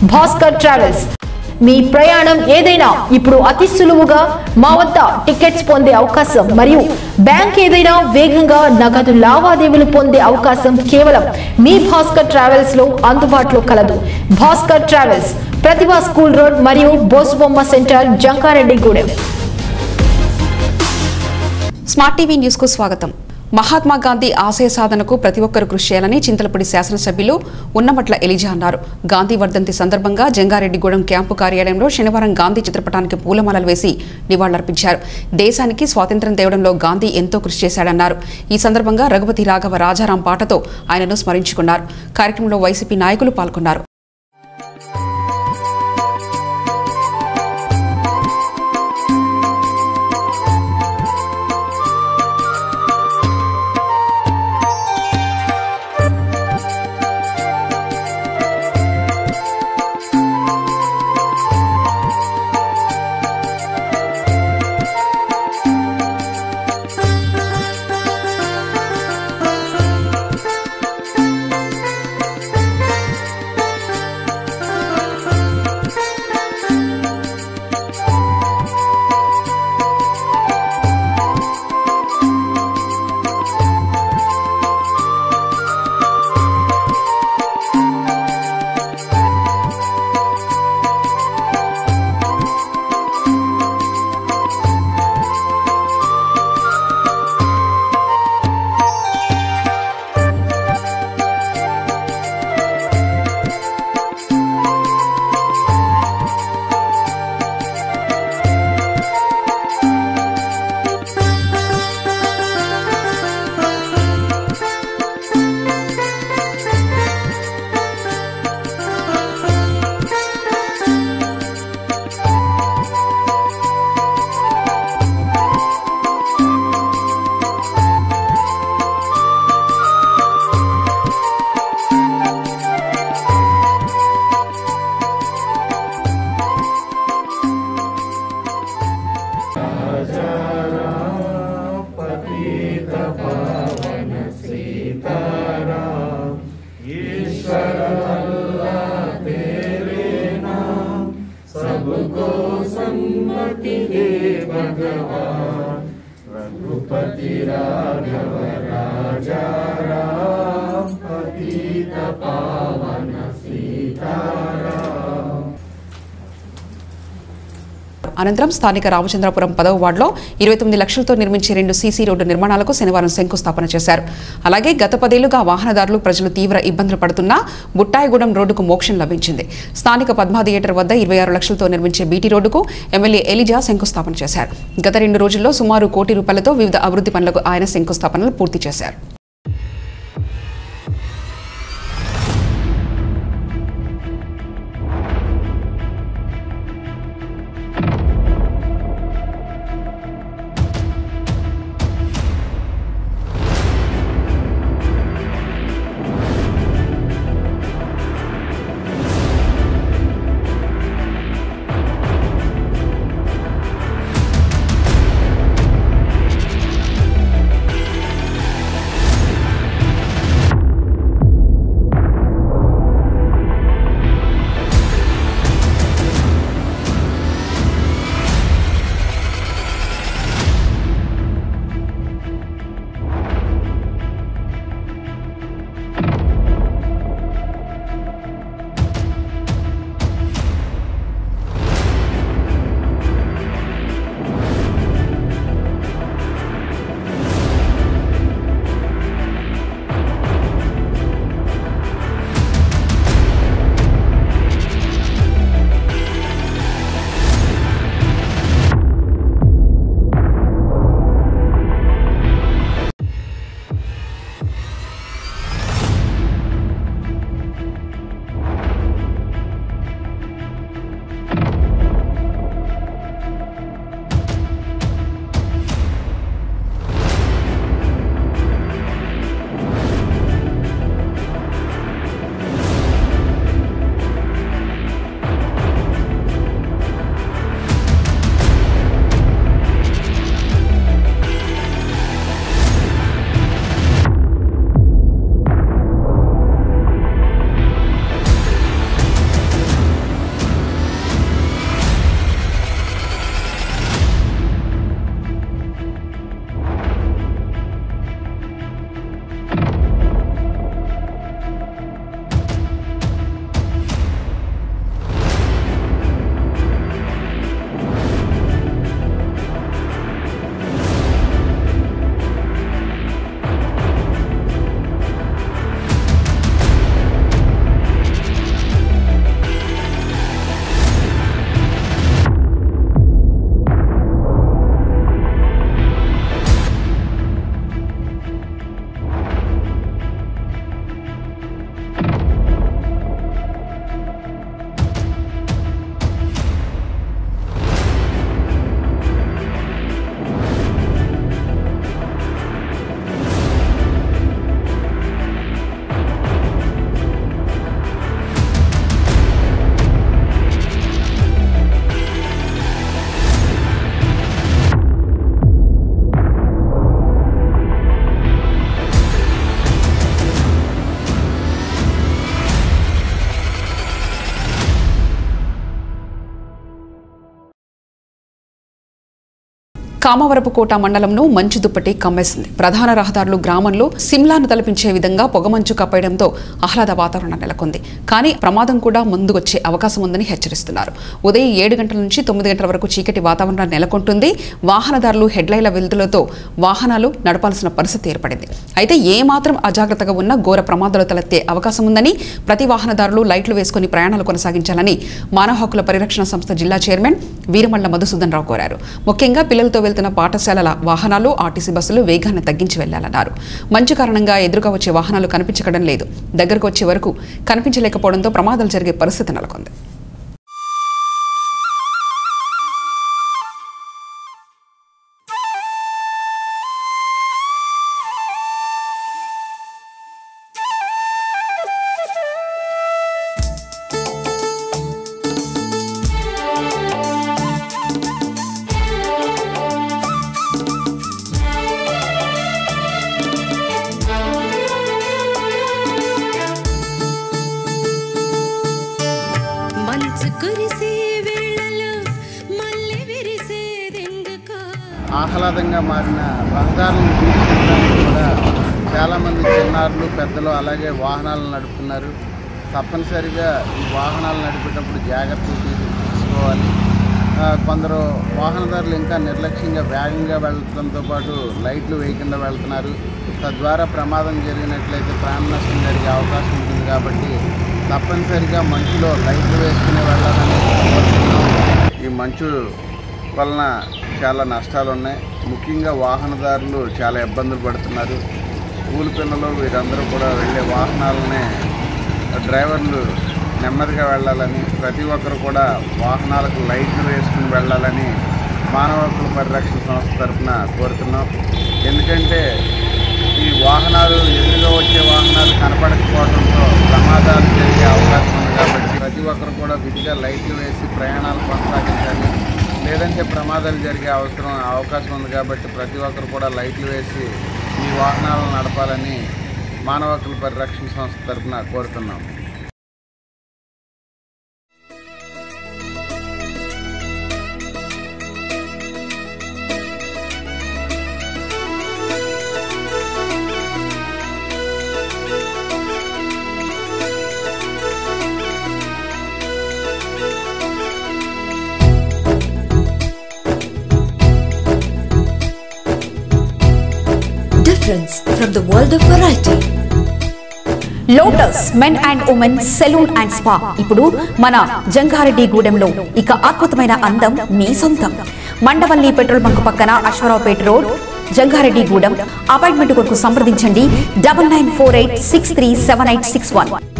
Bhaskar travels మీ ప్రయాణం ఏదైనా ఇప్పుడు అతి సులువుగా మా వద్ద టికెట్స్ పొందే అవకాశం మరియు బ్యాంక్ ఏదైనా వేగంగా నగదు లావాదేవీలు పొందే అవకాశం కేవలం మీ భాస్కర్ ట్రావెల్స్ లో అందుబాటులో కలదు Bhaskar travels Pratibha school road మరియు Bosubomma centre Jangareddygudem smart TV news కు స్వాగతం మహాత్మా గాంధీ ఆశయ సాధనకు ప్రతి ఒక్కరూ కృషి చేయాలని చింతలపూడి శాసనసభ్యులు ఉన్నమట్ల ఎలిజా అన్నారు గాంధీ వర్ధంతి సందర్భంగా జంగారెడ్డిగూడెం క్యాంపు కార్యాలయంలో శనివారం గాంధీ చిత్రపటానికి పూలమాలలు వేసి నివాళులర్పించారు దేశానికి స్వాతంత్ర్యం తేవడంలో గాంధీ ఎంతో కృషి చేశాడన్నారు ఈ సందర్భంగా రఘుపతి రాఘవ రాజారాం పాటతో ఆయనను స్మరించుకున్నారు కార్యక్రమంలో వైసీపీ నాయకులు పాల్గొన్నారు అనంతరం స్థానిక రామచంద్రపురం పదవ వార్డులో ఇరవై తొమ్మిది లక్షలతో నిర్మించే రెండు సీసీ రోడ్డు నిర్మాణాలకు శనివారం శంకుస్థాపన చేశారు అలాగే గత పదేళ్లుగా వాహనదారులు ప్రజలు తీవ్ర ఇబ్బందులు పడుతున్నా బుట్టాయిగూడెం రోడ్డుకు మోక్షం లభించింది స్థానిక పద్మా థియేటర్ వద్ద ఇరవై ఆరు లక్షలతో నిర్మించే బీటీ రోడ్డుకు ఎమ్మెల్యే ఎలిజా శంకుస్థాపన చేశారు గత రెండు రోజుల్లో సుమారు కోటి రూపాయలతో వివిధ అభివృద్ధి పనులకు ఆయన శంకుస్థాపనలు పూర్తి చేశారు కామవరపుకోట మండలంను మంచు దుప్పటి కమ్మేసింది ప్రధాన రహదారులు గ్రామంలో సిమ్లాను తలపించే విధంగా పొగమంచు కప్పేయడంతో ఆహ్లాద వాతావరణం నెలకొంది కానీ ప్రమాదం కూడా ముందుకొచ్చే అవకాశం ఉందని హెచ్చరిస్తున్నారు ఉదయం ఏడు గంటల నుంచి తొమ్మిది గంటల వరకు చీకటి వాతావరణం నెలకొంటుంది వాహనదారులు హెడ్లైన్ల వెలుతులతో వాహనాలు నడపాల్సిన పరిస్థితి ఏర్పడింది అయితే ఏ మాత్రం అజాగ్రత్తగా ఉన్న ఘోర ప్రమాదాలు తలెత్తే అవకాశం ఉందని ప్రతి వాహనదారులు లైట్లు వేసుకుని ప్రయాణాలు కొనసాగించాలని మానవ హక్కుల పరిరక్షణ సంస్థ జిల్లా చైర్మన్ వీరమల్ల మధుసూదన్ రావు కోరారు ముఖ్యంగా పిల్లలతో వెళ్తున్న పాఠశాలల వాహనాలు ఆర్టీసీ బస్సులు వేగాన్ని తగ్గించి వెళ్లాలన్నారు మంచు కారణంగా ఎదురుగా వచ్చే వాహనాలు కనిపించడం లేదు దగ్గరకు వచ్చే వరకు కనిపించలేకపోవడంతో ప్రమాదాలు జరిగే పరిస్థితి నెలకొంది మంచు కురిసే వేళలో మళ్ళీ విరిసేదెందుకో ఆహ్లాదంగా మారిన రహదారులను తీర్చిదిద్దడానికి కూడా చాలామంది చిన్నారులు పెద్దలు అలాగే వాహనాలు నడుపుతున్నారు తప్పనిసరిగా ఈ వాహనాలు నడిపేటప్పుడు జాగ్రత్తలు తీ- తీసుకోవాలి ఆ, కొందరు వాహనదారులు ఇంకా నిర్లక్ష్యంగా వేగంగా వెళ్ళడంతో పాటు లైట్లు వేయకుండా వెళ్తున్నారు తద్వారా ప్రమాదం జరిగినట్లయితే ప్రాణ నష్టం జరిగే అవకాశం ఉంటుంది కాబట్టి తప్పనిసరిగా మంచులో లైట్లు వేసుకుని వెళ్ళాలని కోరుతున్నాం. ఈ మంచు వలన చాలా నష్టాలు ఉన్నాయి ముఖ్యంగా వాహనదారులు చాలా ఇబ్బందులు పడుతున్నారు స్కూల్ పిల్లలు వీరందరూ కూడా వెళ్ళే వాహనాలనే డ్రైవర్లు నెమ్మదిగా వెళ్ళాలని ప్రతి ఒక్కరు కూడా వాహనాలకు లైట్లు వేసుకుని వెళ్ళాలని మానవ హక్కుల పరిరక్షణ సంస్థ తరఫున కోరుతున్నాం ఎందుకంటే ఈ వాహనాలు ఎదురుగా వచ్చే వాహనాలు కనపడకపోవడంతో ప్రమాదాలు జరిగే అవకాశం ఉంది కాబట్టి ప్రతి ఒక్కరు కూడా విధిగా లైట్లు వేసి ప్రయాణాలు కొనసాగించాలి లేదంటే ప్రమాదాలు జరిగే అవసరం అవకాశం ఉంది కాబట్టి ప్రతి ఒక్కరు కూడా లైట్లు వేసి ఈ వాహనాలను నడపాలని మానవ హక్కుల పరిరక్షణ సంస్థ తరఫున కోరుతున్నాం Difference from the world of variety. Lotus men and women salon and spa ఇప్పుడు మన జంగారెడ్డి గూడెంలో ఇక అద్భుతమైన అందం మీ సొంతం మండవల్లి పెట్రోల్ బంక్ పక్కన Aswaraopeta road Jangareddygudem appointment కొరకు సంప్రదించండి double nine four eight six three seven eight six one